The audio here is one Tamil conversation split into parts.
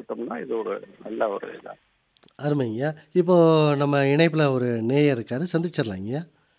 கொடுத்தோம்னா இது ஒரு நல்ல ஒரு இதா அருமைங்கய்யா இப்போ நம்ம இணைப்பில் ஒரு நேயர் இருக்காரு சந்திச்சிடலாங்கய்யா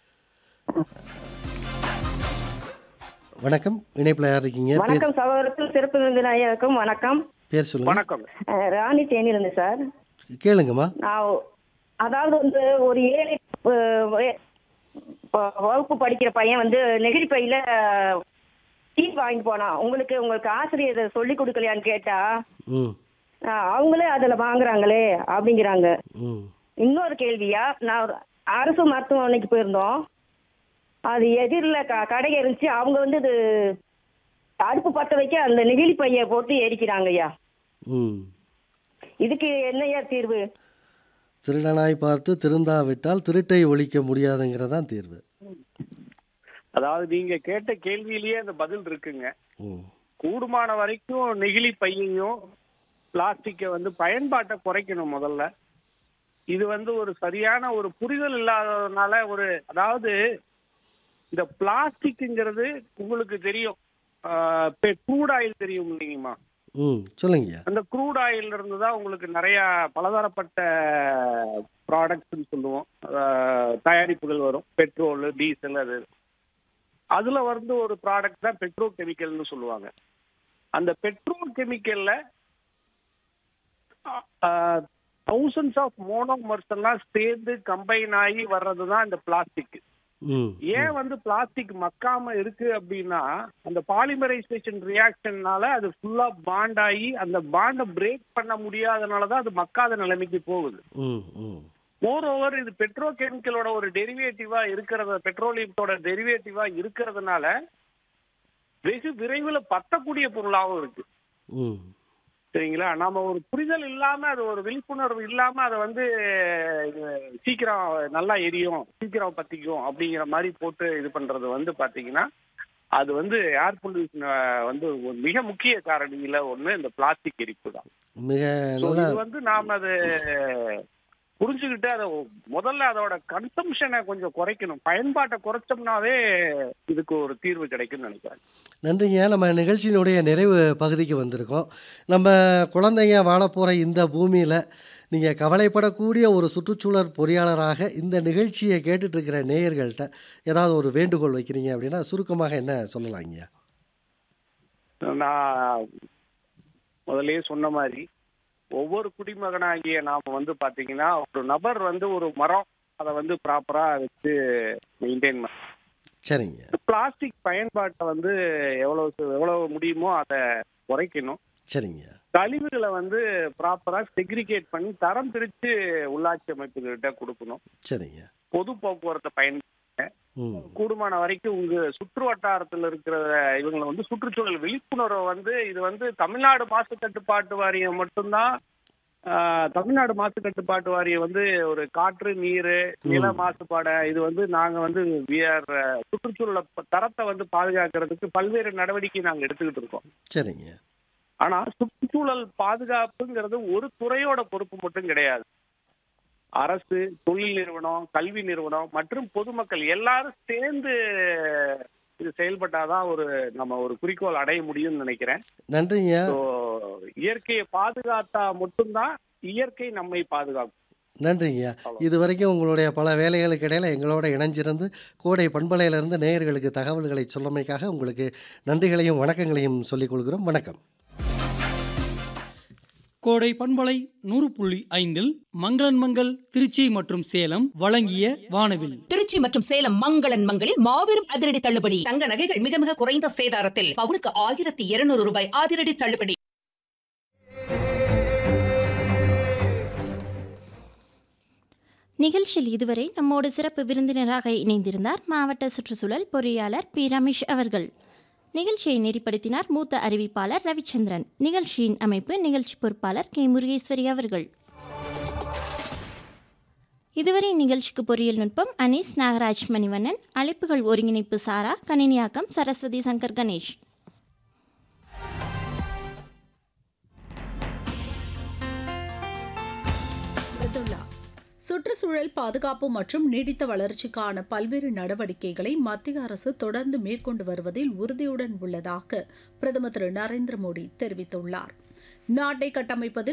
வணக்கம் இணைப்பில் யார் இருக்கீங்க பேர் வணக்கம் சகோதரத்தில் சிறப்பு விருந்தினருக்கும் வணக்கம் பேர் சொல்லுங்க வணக்கம் அஹ் ராணி தேனியிலிருந்து சார் கேளுங்கம்மா நான் அதாவது வந்து ஒரு ஏழை அஹ், வய- வ- வகுப்பு படிக்கிற பையன் வந்து நெகிழி பையில டீ வாங்கிட்டு போனான் உங்களுக்கு உங்களுக்கு ஆசிரியர் இதை சொல்லி கொடுக்கலையான்னு கேட்டா ம் அஹ், அவங்களே அதுல வாங்குறாங்களே அப்படிங்கிறாங்க ம் இன்னொரு கேள்வியா நான் ஒரு அரசு மருத்துவமனைக்கு போயிருந்தோம் அது எதிரில் க கடை இருந்துச்சு அவங்க வந்து இது அடுப்பு பற்ற வைக்க அந்த நெகிழி பைய போட்டு எரிக்கிறாங்க ஐயா ம் இதுக்கு என்னையா தீர்வு திருடனாய் பார்த்து திருந்தாவிட்டால் திருட்டை ஒழிக்க முடியாதுங்கிறதான் தீர்வு அதாவது நீங்க கேட்ட கேள்வியிலேயே அந்த பதில் இருக்குங்க ம் கூடுமான வரைக்கும் நெகிழி பையையும் பிளாஸ்டிக்கை வந்து பயன்பாட்டை குறைக்கணும் முதல்ல இது வந்து ஒரு சரியான ஒரு புரிதல் இல்லாததுனால ஒரு அதாவது இந்த பிளாஸ்டிக்ங்கிறது உங்களுக்கு தெரியும் க்ரூட் ஆயில் தெரியும் இல்லைங்கம்மா ம் சொல்லுங்கய்யா அந்த க்ரூட் ஆயில் இருந்து தான் உங்களுக்கு நிறைய பலதரப்பட்ட ப்ராடக்ட்ஸ்னு சொல்லுவோம் அஹ், தயாரிப்புகள் வரும் பெட்ரோல் டீசல் அது அதுல வந்து ஒரு ப்ராடக்ட் தான் பெட்ரோ கெமிக்கல்னு சொல்லுவாங்க அந்த பெட்ரோ கெமிக்கல்ல தௌசண்ட்ஸ் ஆஃப் மோனோமர்ஸ் எல்லாம் சேர்ந்து கம்பைன் ஆகி வர்றது தான் இந்த பிளாஸ்டிக் ம் ஏன் வந்து பிளாஸ்டிக் மக்காம இருக்கு அப்படின்னா அந்த பாலிமரைசேஷன் ரியாக்ஷன்னால அது ஃபுல்லா பாண்ட் ஆகி அந்த பாண்டை பிரேக் பண்ண முடியாதனால தான் அது மக்காத நிலைமைக்கு போகுது ம் ம் மோர் ஓவர் இது பெட்ரோ கெமிக்கலோட ஒரு டெரிவேட்டிவா இருக்கிறத பெட்ரோலியத்தோட டெரிவேட்டிவா இருக்கிறதுனால வெகு விரைவில் பத்தக்கூடிய பொருளாகவும் இருக்கு ம் சரிங்களா நாம ஒரு புரிதல் இல்லாம அது ஒரு விழிப்புணர்வு இல்லாம அதை வந்து அஹ், சீக்கிரம் நல்லா எரியும் சீக்கிரம் பத்திக்கும் அப்படிங்கிற மாதிரி போட்டு இது பண்றது வந்து பாத்தீங்கன்னா அது வந்து ஏர் பொல்யூஷன் வந்து ஒரு மிக முக்கிய காரணியில ஒண்ணு இந்த பிளாஸ்டிக் எரிப்பு தான் மிக So, நல்ல இது வந்து நாம அது புரிஞ்சுக்கிட்டு அதை முதல்ல அதோட கன்சம்ஷனை கொஞ்சம் குறைக்கணும் பயன்பாட்டை குறைச்சோம்னாவே இதுக்கு ஒரு தீர்வு கிடைக்கும்னு நினைக்கிறேன் நன்றிங்க நம்ம நிகழ்ச்சியினுடைய நிறைவு பகுதிக்கு வந்திருக்கோம் நம்ம குழந்தைங்க வாழப்போகிற இந்த பூமியில் நீங்கள் கவலைப்படக்கூடிய ஒரு சுற்றுச்சூழல் பொறியாளராக இந்த நிகழ்ச்சியை கேட்டுட்டு இருக்கிற நேயர்கள்ட்ட ஏதாவது ஒரு வேண்டுகோள் வைக்கிறீங்க அப்படின்னா சுருக்கமாக என்ன சொல்லலாங்கய்யா நான் முதல்லயே சொன்ன மாதிரி ஒவ்வொரு குடிமகனாகிய நாம வந்து பாத்தீங்கன்னா ஒரு நபர் வந்து ஒரு மரம் அதை வந்து ப்ராப்பரா வச்சு மெயின்டைன் பண்ண சரிங்க பிளாஸ்டிக் பயன்பாட்டை வந்து எவ்வளவு சு- எவ்வளவு முடியுமோ அதை குறைக்கணும் சரிங்க கழிவுகளை வந்து ப்ராப்பரா செக்ரிகேட் பண்ணி தரம் பிரிச்சு உள்ளாட்சி அமைப்புகிட்ட கொடுக்கணும் சரிங்க பொது போக்குவரத்தை பயன் ம் கூடுமான வரைக்கும் உங்க சுற்று வட்டாரத்தில் இருக்கிற இவங்களை வந்து சுற்றுச்சூழல் விழிப்புணர்வை வந்து இது வந்து தமிழ்நாடு மாசு கட்டுப்பாட்டு வாரியம் மட்டும்தான் ஆஹ், தமிழ்நாடு மாசு கட்டுப்பாட்டு வாரியம் வந்து ஒரு காற்று நீர் நில மாசுபாட இது வந்து நாங்க வந்து we are, அஹ், சுற்றுச்சூழலை ப- தரத்தை வந்து பாதுகாக்கிறதுக்கு பல்வேறு நடவடிக்கை நாங்க எடுத்துக்கிட்டு இருக்கோம் சரிங்க ஆனா சுற்றுச்சூழல் பாதுகாப்புங்கிறது ஒரு துறையோட பொறுப்பு மட்டும் கிடையாது அரசு தொழில் நிறுவனம் கல்வி நிறுவனம் மற்றும் பொதுமக்கள் எல்லாரும் சேர்ந்து இது செயல்பட்டாதான் ஒரு நம்ம ஒரு குறிக்கோள் அடைய முடியும்னு நினைக்கிறேன் நன்றிங்க So, இயற்கையை பாதுகாத்தா மட்டும்தான் இயற்கை நம்மை பாதுகாக்கும் நன்றிங்க இது வரைக்கும் உங்களுடைய பல வேலைகளுக்கு இடையில எங்களோட இணைஞ்சிருந்து கோடை பண்பலையிலிருந்து நேயர்களுக்கு தகவல்களை சொல்லமைக்காக உங்களுக்கு நன்றிகளையும் வணக்கங்களையும் சொல்லிக் கொள்கிறோம் வணக்கம் கோடை பண்பலை நூறு புள்ளி ஐந்தில் மங்களன் மங்கள் திருச்சி மற்றும் சேலம் வழங்கிய வானவில் திருச்சி மற்றும் சேலம் மங்களன் மங்களில் மாபெரும் அதிரடி தள்ளுபடி தங்க நகைகள் மிக மிக குறைந்த சேதாரத்தில் பவுனுக்கு ஆயிரத்தி இருநூறு ரூபாய் அதிரடி தள்ளுபடி நிகழ்ச்சியில் இதுவரை நம்மோடு சிறப்பு விருந்தினராக இணைந்திருந்தார் மாவட்ட சுற்றுச்சூழல் பொறியாளர் பி ரமேஷ் அவர்கள் நிகழ்ச்சியை நெறிப்படுத்தினார் மூத்த அறிவிப்பாளர் ரவிச்சந்திரன் நிகழ்ச்சியின் அமைப்பு நிகழ்ச்சி பொறுப்பாளர் கே முருகேஸ்வரி அவர்கள் இதுவரை நிகழ்ச்சிக்கு பொறியியல் நுட்பம் அனீஸ் நாகராஜ் மணிவண்ணன் அழைப்புகள் ஒருங்கிணைப்பு சாரா கணினியாக்கம் சரஸ்வதி சங்கர் கணேஷ் மிருதுளா சுற்றுச்சூழல் பாதுகாப்பு மற்றும் நீடித்த வளர்ச்சிக்கான பல்வேறு நடவடிக்கைகளை மத்திய அரசு தொடர்ந்து மேற்கொண்டு வருவதில் உறுதியுடன் உள்ளதாக பிரதமர் திரு நரேந்திர மோடி தெரிவித்துள்ளார் நாட்டை கட்டமைப்பதில்